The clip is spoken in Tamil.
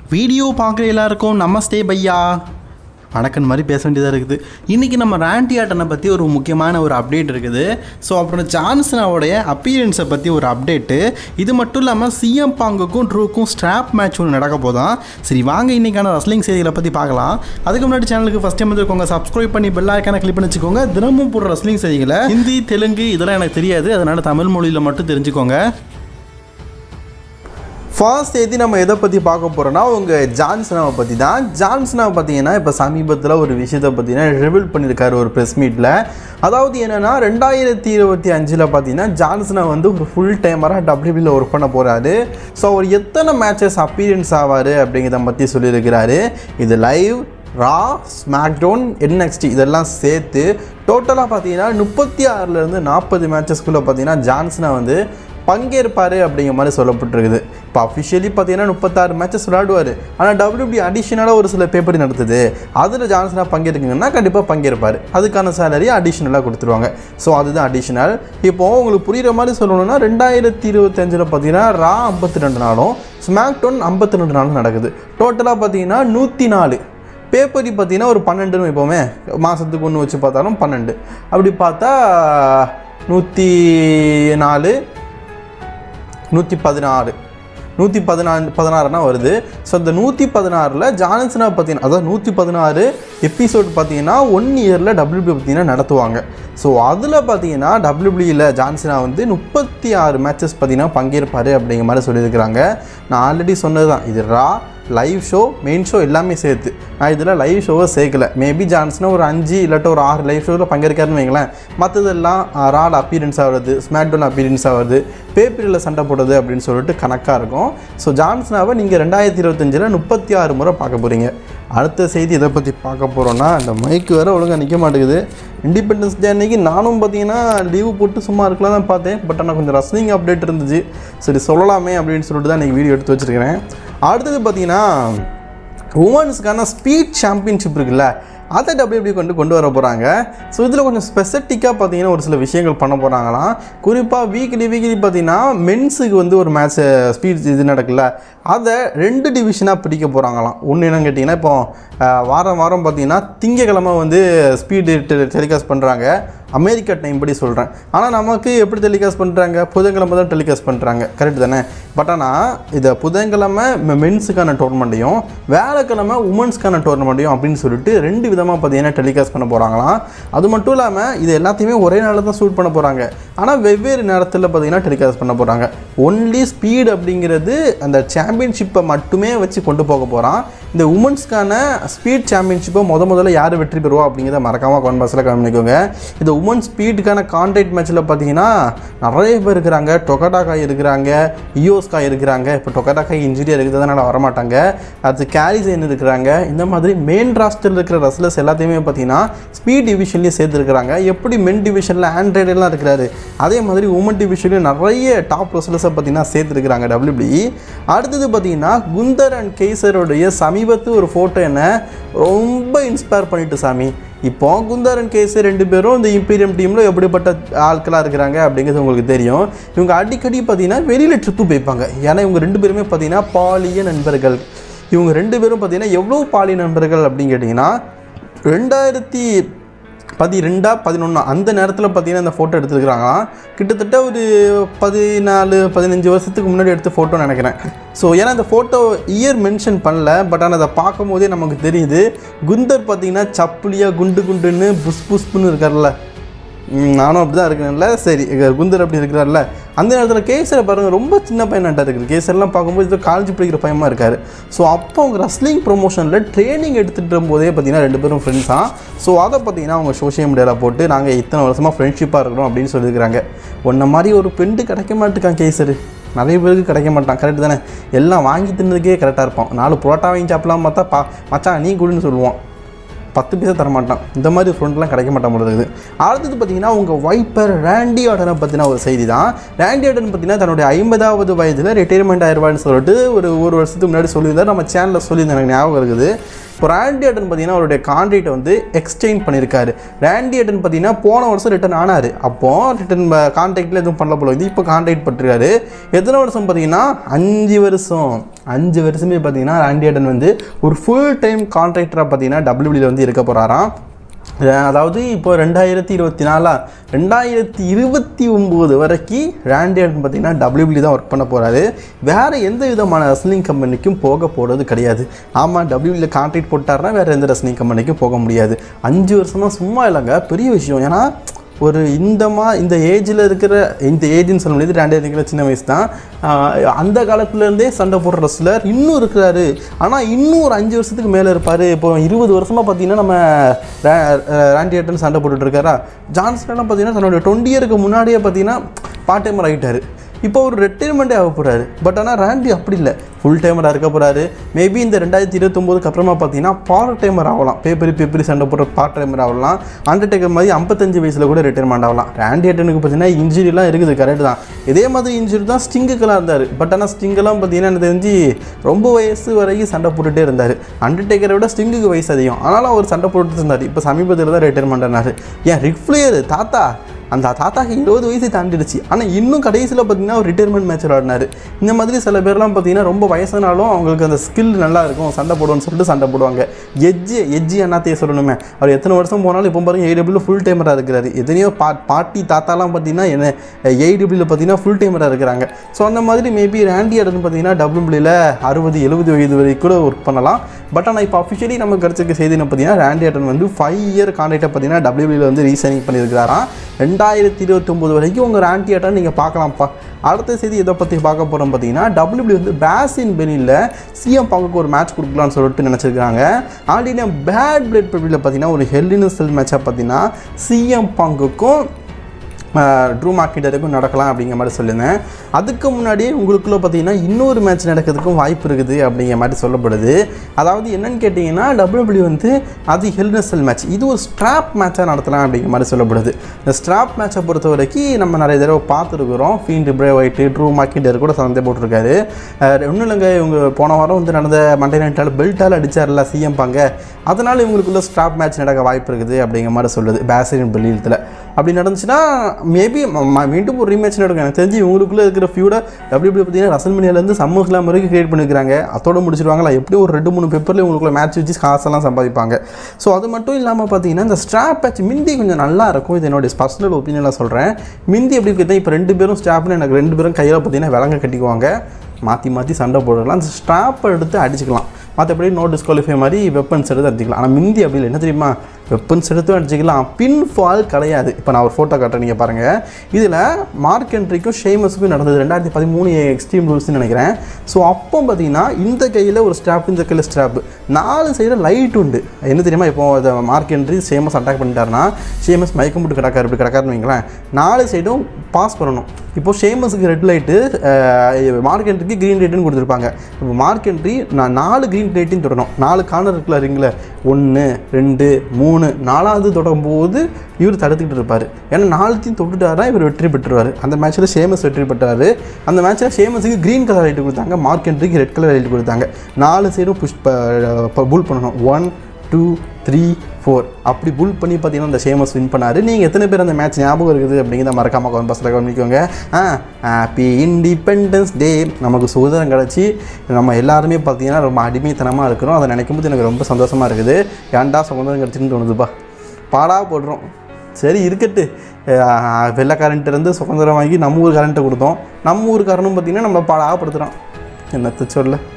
வீடியோ பார்க்குற எல்லாருக்கும் நமஸ்தே பையா வணக்கம் மாதிரி பேச வேண்டியதாக இருக்குது இன்றைக்கி நம்ம ராண்டி ஆட்டனை பற்றி ஒரு முக்கியமான ஒரு அப்டேட் இருக்குது ஸோ அப்புறம் ஜான்சனாவோடைய அப்பியரன்ஸை பற்றி ஒரு அப்டேட்டு இது மட்டும் இல்லாமல் சிஎம் பாங்குக்கும் ட்ரூக்கும் ஸ்ட்ராப் மேட்ச் ஒன்று நடக்க போதான் சரி வாங்க இன்றைக்கான ரஸ்லிங் செய்திகளை பற்றி பார்க்கலாம் அதுக்கு முன்னாடி சேனலுக்கு ஃபஸ்ட் டைம் வந்துருக்கோங்க சப்ஸ்கிரைப் பண்ணி பெல் ஐக்கான கிளிக் பண்ணி வச்சுக்கோங்க தினமும் போடுற ரஸ்லிங் செய்திகளை ஹிந்தி தெலுங்கு இதெல்லாம் எனக்கு தெரியாது அதனால் தமிழ் மொழியில் மட்டும் தெரிஞ்சுக்கோங்க ஃபர்ஸ்ட் செய்தி நம்ம எதை பற்றி பார்க்க போகிறோம்னா உங்கள் ஜான்சனாவை பற்றி தான் ஜான்சனாவை பார்த்தீங்கன்னா இப்போ சமீபத்தில் ஒரு விஷயத்தை பார்த்தீங்கன்னா ரிவீல் பண்ணியிருக்காரு ஒரு ப்ரெஸ் மீட்டில் அதாவது என்னென்னா ரெண்டாயிரத்தி இருபத்தி அஞ்சில் பார்த்தீங்கன்னா ஜான்சனா வந்து ஒரு ஃபுல் டைமராக டபிள்யூபியில் ஒர்க் பண்ண போகிறாரு ஸோ அவர் எத்தனை மேட்சஸ் அப்பீரியன்ஸ் ஆவார் அப்படிங்கிறத பற்றி சொல்லியிருக்கிறாரு இது லைவ் ரா ஸ்மாக்டவுன் என்எக்ஸ்டி இதெல்லாம் சேர்த்து டோட்டலாக பார்த்தீங்கன்னா முப்பத்தி ஆறுலேருந்து நாற்பது மேட்சஸ்க்குள்ளே பார்த்தீங்கன்னா ஜான்சனா வந்து பங்கேற்பார் அப்படிங்கிற மாதிரி சொல்லப்பட்டிருக்குது இப்போ அஃபிஷியலி பார்த்தீங்கன்னா முப்பத்தாறு மேட்சஸ் விளையாடுவார் ஆனால் டபிள்யூபி அடிஷனலாக ஒரு சில பேப்பர் நடத்துது அதில் ஜான்சனாக பங்கேற்குங்கன்னா கண்டிப்பாக பங்கேற்பார் அதுக்கான சேலரி அடிஷனலாக கொடுத்துருவாங்க ஸோ அதுதான் அடிஷனல் இப்போது உங்களுக்கு புரிகிற மாதிரி சொல்லணும்னா ரெண்டாயிரத்தி இருபத்தஞ்சில் பார்த்தீங்கன்னா ரா ஐம்பத்தி ரெண்டு நாளும் ஸ்மாக் டவுன் ஐம்பத்தி ரெண்டு நாளும் நடக்குது டோட்டலாக பார்த்தீங்கன்னா நூற்றி நாலு பேப்பரி பார்த்தீங்கன்னா ஒரு பன்னெண்டுன்னு வைப்போமே மாதத்துக்கு ஒன்று வச்சு பார்த்தாலும் பன்னெண்டு அப்படி பார்த்தா நூற்றி நாலு நூற்றி பதினாறு நூற்றி பதினாறு பதினாறுனா வருது ஸோ இந்த நூற்றி பதினாறில் ஜான்சனா பார்த்தீங்கன்னா அதாவது நூற்றி பதினாறு எபிசோட் பார்த்தீங்கன்னா ஒன் இயரில் டபிள்யூபி பார்த்தீங்கன்னா நடத்துவாங்க ஸோ அதில் பார்த்தீங்கன்னா டபிள்யூபியில் ஜான்சனா வந்து முப்பத்தி ஆறு மேட்சஸ் பார்த்தீங்கன்னா பங்கேற்பார் அப்படிங்கிற மாதிரி சொல்லியிருக்கிறாங்க நான் ஆல்ரெடி சொன்னது தான் இது raw live show main show எல்லாமே சேர்த்து நான் இதில் லைவ் ஷோவை சேர்க்கல மேபி ஜான்ஸ்னா ஒரு அஞ்சு இல்லாட்ட ஒரு ஆறு லைவ் ஷோவில் பங்கேற்காருன்னு வைங்களேன் மற்றதெல்லாம் ரால் அப்பீரன்ஸ் ஆகிறது ஸ்மாக்டவுன் அப்பீரன்ஸ் ஆகிறது பேப்பரில் சண்டை போடுறது அப்படின்னு சொல்லிட்டு கணக்காக இருக்கும் ஸோ ஜான்சனாவை நீங்கள் ரெண்டாயிரத்தி இருபத்தஞ்சில் முப்பத்தி ஆறு முறை பார்க்க போகிறீங்க அடுத்த செய்தி இதை பற்றி பார்க்க போகிறோன்னா இந்த மைக்கு வேறு ஒழுங்காக நிற்க மாட்டேங்குது இண்டிபெண்டன்ஸ் டே அன்னைக்கு நானும் பார்த்தீங்கன்னா லீவு போட்டு சும்மா இருக்கலாம் தான் பார்த்தேன் பட் ஆனால் கொஞ்சம் ரஸ்லிங் அப்டேட் இருந்துச்சு சரி சொல்லலாமே அப்படின்னு சொல்லிட்டு தான் இன்றைக்கி வீடியோ எடுத்து வச்சுருக்கிறேன் அடுத்தது பார்த்தீங்கன்னா உமன்ஸுக்கான ஸ்பீட் சாம்பியன்ஷிப் இருக்குல்ல அதை டபிள்யூபி கொண்டு கொண்டு வர போகிறாங்க ஸோ இதில் கொஞ்சம் ஸ்பெசிஃபிக்காக பார்த்தீங்கன்னா ஒரு சில விஷயங்கள் பண்ண போகிறாங்களாம் குறிப்பாக வீக்லி வீக்லி பார்த்தீங்கன்னா மென்ஸுக்கு வந்து ஒரு மேட்ச் ஸ்பீட் இது நடக்குல்ல அதை ரெண்டு டிவிஷனாக பிரிக்க போகிறாங்களாம் ஒன்று என்னன்னு கேட்டிங்கன்னா இப்போ அஹ், வாரம் வாரம் பார்த்தீங்கன்னா திங்கக்கிழமை வந்து ஸ்பீடு டெலிகாஸ்ட் பண்ணுறாங்க அமெரிக்கா டைம் படி சொல்கிறேன் ஆனால் நமக்கு எப்படி டெலிகாஸ்ட் பண்ணுறாங்க புதன்கிழமை தான் டெலிகாஸ்ட் பண்ணுறாங்க கரெக்ட் தானே பட் ஆனால் இதை புதன்கிழமை மென்ஸுக்கான டோர்னமெண்ட்டையும் வேலைக்கிழமை உமன்ஸ்க்கான டோர்னமெண்ட்டையும் அப்படின்னு சொல்லிட்டு ரெண்டு விதமாக பார்த்தீங்கன்னா டெலிகாஸ்ட் பண்ண போகிறாங்களாம் அது மட்டும் இல்லாமல் இது எல்லாத்தையுமே ஒரே நாளில் தான் ஷூட் பண்ண போகிறாங்க ஆனால் வெவ்வேறு நேரத்தில் பார்த்தீங்கன்னா டெலிகாஸ்ட் பண்ண போகிறாங்க ஒன்லி ஸ்பீட் அப்படிங்கிறது அந்த சாம்பியன்ஷிப்பை மட்டுமே வச்சு கொண்டு போக போகிறான் இந்த உமன்ஸ்க்கான ஸ்பீட் சாம்பியன்ஷிப்பை முத முதல்ல யார் வெற்றி பெறுவா அப்படிங்கிறத மறக்காமல் கமெண்ட் பாக்ஸில் கவனிக்கோங்க இந்த உமன் ஸ்பீடுக்கான கான்டாக்ட் மேட்ச்சில் பார்த்தீங்கன்னா நிறைய பேர் இருக்கிறாங்க டொகடாக்காய் இருக்கிறாங்க இயோஸ்காய் இருக்கிறாங்க இப்போ டொகடாக்காய் இன்ஜுரி இருக்குது அதனால் வரமாட்டாங்க அடுத்து கேரிசைன் இருக்கிறாங்க இந்த மாதிரி மெயின் ராஸ்டரில் இருக்கிற ரஸ்லர்ஸ் எல்லாத்தையுமே பார்த்தீங்கன்னா ஸ்பீட் டிவிஷன்லேயே சேர்த்துருக்குறாங்க எப்படி மென் டிவிஷனில் ஆண்ட்ராய்டெல்லாம் இருக்கிறாரு அதே மாதிரி உமன் டிவிஷன்லேயும் நிறைய டாப் ரஸ்லர்ஸை பார்த்தீங்கன்னா சேர்த்துருக்குறாங்க டபிள்யூபி அடுத்தது பார்த்தீங்கன்னா குந்தர் அண்ட் கேசருடைய சமீபத்து ஒரு ஃபோட்டோ என்ன ரொம்ப இன்ஸ்பயர் பண்ணிட்டு சாமி இப்போ குந்தர் அண்ட் கேசர் ரெண்டு பேரும் இந்த இம்பீரியம் டீமில் எப்படிப்பட்ட ஆட்களாக இருக்கிறாங்க அப்படிங்கிறது உங்களுக்கு தெரியும் இவங்க அடிக்கடி பார்த்தீங்கன்னா வெளியில் ட்ரிப்பு போய்ப்பாங்க ஏன்னா இவங்க ரெண்டு பேருமே பார்த்தீங்கன்னா பாலிய நண்பர்கள் இவங்க ரெண்டு பேரும் பார்த்தீங்கன்னா எவ்வளோ பாலிய நண்பர்கள் அப்படின்னு கேட்டிங்கன்னா ரெண்டாயிரத்தி பதிரெண்டா பதினொன்று அந்த நேரத்தில் பார்த்தீங்கன்னா இந்த ஃபோட்டோ எடுத்துருக்குறாங்களாம் கிட்டத்தட்ட ஒரு பதினாலு பதினஞ்சு வருஷத்துக்கு முன்னாடி எடுத்த ஃபோட்டோ நினைக்கிறேன் ஸோ ஏன்னா இந்த ஃபோட்டோ இயர் மென்ஷன் பண்ணல பட் ஆனால் அதை பார்க்கும் போதே நமக்கு தெரியுது குந்தர் பார்த்தீங்கன்னா சப்புலியாக குண்டு குண்டுன்னு புஸ் புஸ்புன்னு இருக்கார்ல ம், நானும் அப்படி தான் இருக்கேன்ல சரி இங்க குந்தர் அப்படி இருக்கிறார்ல அந்த நேரத்தில் கேசரை பாருங்க ரொம்ப சின்ன பையனாட்டா இருக்குது கேசர்லாம் பார்க்கும்போது ஏதோ காலேஜ் படிக்கிற பையமாக இருக்கார் ஸோ அப்போ அவங்க ரஸ்லிங் ப்ரொமோஷனில் ட்ரைனிங் எடுத்துகிட்டு போதே பார்த்தீங்கன்னா ரெண்டு பேரும் ஃப்ரெண்ட்ஸ் தான் ஸோ அதை பார்த்தீங்கன்னா அவங்க சோஷியல் மீடியாவில் போட்டு நாங்கள் இத்தனை வருஷமாக ஃப்ரெண்ட்ஷிப்பாக இருக்கிறோம் அப்படின்னு சொல்லியிருக்கிறாங்க உன்ன மாதிரி ஒரு பெண்டு கிடைக்க மாட்டேக்கான் கேசர் நிறைய பேருக்கு கிடைக்க மாட்டான் கரெக்ட் தானே எல்லாம் வாங்கி தின்னதுக்கே கரெக்டாக இருப்பான் நாலு புரோட்டா வாங்கி சாப்பிடலாம் பார்த்தா பா மச்சான் நீ குடுன்னு சொல்லுவான் பத்து பைசா தரமாட்டான் இந்த மாதிரி ஃப்ரெண்ட்லாம் கிடைக்க மாட்டான் போல இருக்குது அடுத்தது பார்த்தீங்கன்னா உங்கள் வைப்பர் ரேண்டி ஆர்டனை பற்றின ஒரு செய்தி தான் ரேண்டி ஆர்டன் பார்த்தீங்கன்னா தன்னுடைய ஐம்பதாவது வயதில் ரிட்டையர்மெண்ட் ஆயிடுவான்னு சொல்லிட்டு ஒரு ஒரு வருஷத்துக்கு முன்னாடி சொல்லியிருந்தார் நம்ம சேனலில் சொல்லியிருந்தேன் எனக்கு ஞாபகம் இருக்குது இப்போ ரேண்டி ஆர்டன் பார்த்தீங்கன்னா அவருடைய கான்ட்ராக்டை வந்து எக்ஸ்சேஞ்ச் பண்ணியிருக்காரு ரேண்டி ஆர்டன் பார்த்தீங்கன்னா போன வருஷம் ரிட்டர்ன் ஆனார் அப்போ ரிட்டர்ன் கான்ட்ராக்டில் எதுவும் பண்ணல போல இது இப்போ கான்ட்ராக்ட் பண்ணிருக்காரு எத்தனை வருஷம் பார்த்தீங்கன்னா அஞ்சு வருஷம் அஞ்சு வருஷமே பார்த்தீங்கன்னா ராண்டி ஆர்டன் வந்து ஒரு ஃபுல் டைம் கான்ட்ராக்டராக பார்த்தீங்கன்னா டபிள்யூபியில் வந்து இருக்க போகிறாராம் அதாவது இப்போ ரெண்டாயிரத்தி இருபத்தி நாலா ரெண்டாயிரத்தி இருபத்தி ஒம்பது வரைக்கும் ராண்டி ஆர்டன் பார்த்தீங்கன்னா டபிள்யூபிள்யூ தான் ஒர்க் பண்ண போகிறாரு வேறு எந்த விதமான ரெஸ்லிங் கம்பெனிக்கும் போக போகிறது கிடையாது ஆமாம் டபிள்யூபிள்யூ கான்ட்ராக்ட் போட்டாருன்னா வேறு எந்த ரெஸ்லிங் கம்பெனிக்கும் போக முடியாது அஞ்சு வருஷமாக சும்மா இல்லைங்க பெரிய விஷயம் ஏன்னா ஒரு இந்தமா இந்த ஏஜில் இருக்கிற இந்த ஏஜ்னு சொல்ல முடியாது ரெண்டாயிரம் இருக்கிற சின்ன வயசு தான் ஆஹ் அந்த காலத்துலேருந்தே சண்டை போடுற ரெஸ்லர் இன்னும் இருக்கிறாரு ஆனால் இன்னும் ஒரு அஞ்சு வருஷத்துக்கு மேலே இருப்பார் இப்போ இருபது வருஷமாக பார்த்தீங்கன்னா நம்ம ராண்டி ஆட்டன் சண்டை போட்டுட்டு இருக்காரா ஜான்சன்லாம் பார்த்தீங்கன்னா தன்னோட டுவெண்ட்டி இயருக்கு முன்னாடியே பார்த்தீங்கன்னா பார்ட் டைமர் ஆகிட்டாரு இப்போ ஒரு ரிட்டைர்மெண்ட்டே ஆக போகிறாரு பட் ஆனால் ராண்டி அப்படி இல்லை ஃபுல் டைமராக இருக்க போகிறாரு மேபி இந்த ரெண்டாயிரத்தி இருபத்தொம்போதுக்கு அப்புறமா பார்த்தீங்கன்னா பார்ட் டைமர் ஆகலாம் பேப்பரி பேப்பரி சண்டை போடுற பார்ட் டைமர் ஆகலாம் அண்டர்டேக்கர் மாதிரி ஐம்பத்தஞ்சு வயசில் கூட ரிட்டைர்மெண்ட் ஆகலாம் ராண்டி அட்டனுக்கு பார்த்தீங்கன்னா இன்ஜுரிலாம் இருக்குது கரெக்ட் தான் இதே மாதிரி இன்ஜுரி தான் ஸ்டிங்குக்கெல்லாம் இருந்தார் பட் ஆனால் ஸ்டிங்கெல்லாம் பார்த்தீங்கன்னா எனக்கு தெரிஞ்சு ரொம்ப வயசு வரைக்கும் சண்டை போட்டுகிட்டே இருந்தார் அண்டர்டேக்கரை விட ஸ்டிங்குக்கு வயசு அதிகம் ஆனாலும் அவர் சண்டை போட்டுட்டு இருந்தார் இப்போ சமீபத்தில் தான் ரிட்டைர்மெண்ட் ஆனார் ஏன் ரிக்ஃப்ளேயர் தாத்தா அந்த தாத்தாக்கு இருபது வயசு தாண்டிடுச்சு ஆனால் இன்னும் கடைசியில் பார்த்தீங்கன்னா ஒரு ரிட்டைர்மெண்ட் மேட்ச் விளாடினாரு இந்த மாதிரி சில பேர்லாம் பார்த்தீங்கன்னா ரொம்ப வயசானாலும் அவங்களுக்கு அந்த ஸ்கில் நல்லா இருக்கும் சண்டை போடுவோம்னு சொல்லிட்டு சண்டை போடுவாங்க எஜ்ஜி எஜ்ஜி அண்ணாத்தையே சொல்லணுமே அவர் எத்தனை வருஷம் போனாலும் இப்போ பாருங்க ஏடபிள்யூ ஃபுல் டைமராக இருக்கிறாரு எத்தனையோ பா பாட்டி தாத்தாலாம் பார்த்தீங்கன்னா என்ன ஏடபிள்யூவில் பார்த்தீங்கன்னா ஃபுல் டைமராக இருக்கிறாங்க ஸோ அந்த மாதிரி மேபி ரேண்டி அடன் பார்த்தீங்கன்னா டபிள்யூபிள்யூவில் அறுபது எழுபது வயது வரைக்கும் கூட ஒர்க் பண்ணலாம் பட் ஆனால் இப்போ அஃபிஷியலி நம்ம கிடச்சிருக்க செய்தி என்ன பார்த்தீங்கன்னா ரேண்டி அட்டன் வந்து ஃபைவ் இயர் கான்ட்ராக்டை பார்த்தீங்கன்னா டபிள்யூபியில் வந்து ரீசைனிங் பண்ணியிருக்கிறாராம் ரெண்டாயிரத்தி இருபத்தொம்போது வரைக்கும் உங்கள் ரேண்டி அட்டன் நீங்கள் பார்க்கலாம்ப்பா அடுத்த செய்தி இதை பற்றி பார்க்க போகிறோம் பார்த்தீங்கன்னா டபிள்யூபிள்யூ வந்து பேசின் பெனியில் சிஎம் பாங்குக்கு ஒரு மேட்ச் கொடுக்கலாம்னு சொல்லிட்டு நினச்சிருக்காங்க ஆல்ரெடி பேட் பிளட் பப்ளியில் பார்த்தீங்கன்னா ஒரு ஹெல்லின செல் மேட்சாக பார்த்தீங்கன்னா சிஎம் பாங்குக்கும் ட்ரூ மார்க்கெட்டருக்கும் நடக்கலாம் அப்படிங்கிற மாதிரி சொல்லியிருந்தேன் அதுக்கு முன்னாடியே உங்களுக்குள்ள பார்த்தீங்கன்னா இன்னொரு மேட்ச் நடக்கிறதுக்கும் வாய்ப்பு இருக்குது அப்படிங்கிற மாதிரி சொல்லப்படுது அதாவது என்னன்னு கேட்டிங்கன்னா டபிள்யூபிள்யூ வந்து அது ஹெல்னசல் மேட்ச் இது ஒரு ஸ்ட்ராப் மேட்சாக நடத்தலாம் அப்படிங்கிற மாதிரி சொல்லப்படுது இந்த ஸ்ட்ராப் மேட்சை பொறுத்த வரைக்கும் நம்ம நிறைய தடவை பார்த்துருக்குறோம் fiend Bray Wyatt Drew McIntyre கூட சந்தை போட்டிருக்காரு ஒன்றும் இல்லைங்க இவங்க போன வாரம் வந்து நடந்த மண்டே நைட்டால் பெல்ட்டால் அடிச்சார்ல சிஎம் பாங்க அதனால் இவங்களுக்குள்ள ஸ்ட்ராப் மேட்ச் நடக்க வாய்ப்பு இருக்குது அப்படிங்கிற மாதிரி சொல்லுது பேசரின் பெல்லியத்தில் அப்படி நடந்துச்சுன்னா மேபி மீண்டும் ஒரு ரீமேட்ச் நடக்கும் எனக்கு தெரிஞ்சு இவங்களுக்குள்ள இருக்கிற ஃபியூட டபிள்யூபிள்யூ பார்த்தீங்கன்னா ரசல்மனியாலேருந்து சம்மர் ஸ்லாம் வரைக்கும் கிரியேட் பண்ணிக்கிறாங்க அதோட முடிச்சிருவாங்களா எப்படியும் ஒரு ரெண்டு மூணு பேப்பரில் இவங்களுக்குள்ள மேட்ச் வச்சு காசெல்லாம் சம்பாதிப்பாங்க ஸோ அது மட்டும் இல்லாமல் பார்த்தீங்கன்னா இந்த ஸ்ட்ராப் மேட்ச் மிந்தி கொஞ்சம் நல்லா இருக்கும் இது என்னோட பர்சனல் ஒப்பீனியனாக சொல்கிறேன் மிந்தி எப்படி இருக்குது இப்போ ரெண்டு பேரும் ஸ்ட்ராப்னு எனக்கு ரெண்டு பேரும் கையில் பார்த்தீங்கன்னா விலங்க கட்டிக்குவாங்க மாற்றி மாற்றி சண்டை போடலாம் அந்த ஸ்ட்ராப்பை எடுத்து அடிச்சுக்கலாம் மற்றபடி நோ டிஸ்குவாலிஃபை மாதிரி வெப்பன்ஸ் எடுத்து அடிச்சிக்கலாம் ஆனால் மிந்தி அப்படி இல்லை என்ன தெரியுமா வெப்பன்ஸ் எடுத்து அடிச்சிக்கலாம் பின் ஃபால் கிடையாது இப்போ நான் ஒரு ஃபோட்டோ காட்டுறேன் நீங்கள் பாருங்கள் இதில் மார்க் என்ட்ரிக்கும் ஷேமஸுக்கும் நடந்தது ரெண்டாயிரத்தி பதிமூணு எக்ஸ்ட்ரீம் ரூல்ஸ்னு நினைக்கிறேன் ஸோ அப்போ பார்த்தீங்கன்னா இந்த கையில் ஒரு ஸ்ட்ராப் இந்த கையில் ஸ்ட்ராப் நாலு சைடில் லைட் உண்டு என்ன தெரியுமா இப்போ அதை மார்க் என்ட்ரி ஷேமஸ் அட்டாக் பண்ணிட்டாருன்னா ஷேமஸ் மயக்கம் போட்டு கிடக்காரு இப்படி கிடக்காருன்னு வைங்களேன் நாலு சைடும் பாஸ் பண்ணணும் இப்போ ஷேமஸுக்கு ரெட் லைட்டு மார்க் என்ட்ரிக்கு க்ரீன் லைட்டுன்னு கொடுத்துருப்பாங்க இப்போ மார்க் என்ட்ரி நான் நாலு க்ரீன் லைட்டையும் தொடணும் நாலு கார்னர் இருக்குல்ல ரிங்கில் ஒன்று ரெண்டு மூணு நாலாவது தொடரும்போது இவர் தடுத்துக்கிட்டு இருப்பார் ஏன்னா நாலுத்தையும் தொட்டுட்டாரா இவர் வெற்றி பெற்றுருவார் அந்த மேட்ச்சில் ஷேமஸ் வெற்றி பெற்றார் அந்த மேட்ச்சில் ஷேமஸுக்கு க்ரீன் கலர் லைட்டு கொடுத்தாங்க மார்க் என்ட்ரிக்கு ரெட் கலர் லைட் கொடுத்தாங்க நாலு சைடும் புஷ் புல் பண்ணணும் ஒன் டூ த்ரீ ஃபோர் அப்படி புல் பண்ணி பார்த்தீங்கன்னா அந்த ஷேமஸ் வின் பண்ணார் நீங்கள் எத்தனை பேர் அந்த மேட்ச் ஞாபகம் இருக்குது அப்படிங்கிறத மறக்காம கவன் பஸ்ஸில் கவனிக்கோங்க ஆ ஹாப்பி இண்டிபெண்டன்ஸ் டே நமக்கு சுதந்திரம் கிடச்சி நம்ம எல்லாருமே பார்த்தீங்கன்னா ரொம்ப அடிமைத்தனமாக இருக்கிறோம் அதை நினைக்கும் போது எனக்கு ரொம்ப சந்தோஷமாக இருக்குது ஏன்டா சுதந்திரம் கிடச்சின்னு தோணுதுப்பா பாடா போடுறோம் சரி இருக்கட்டு அஹ் வெள்ளை கரண்ட் இருந்து சுதந்திரம் வாங்கி நம்ம ஊர் கரண்ட்டை கொடுத்தோம் நம்ம ஊர் கரண்ட்டும் பார்த்தீங்கன்னா நம்ம பாடாப்படுத்துகிறோம் என்னத்தை சொல்ல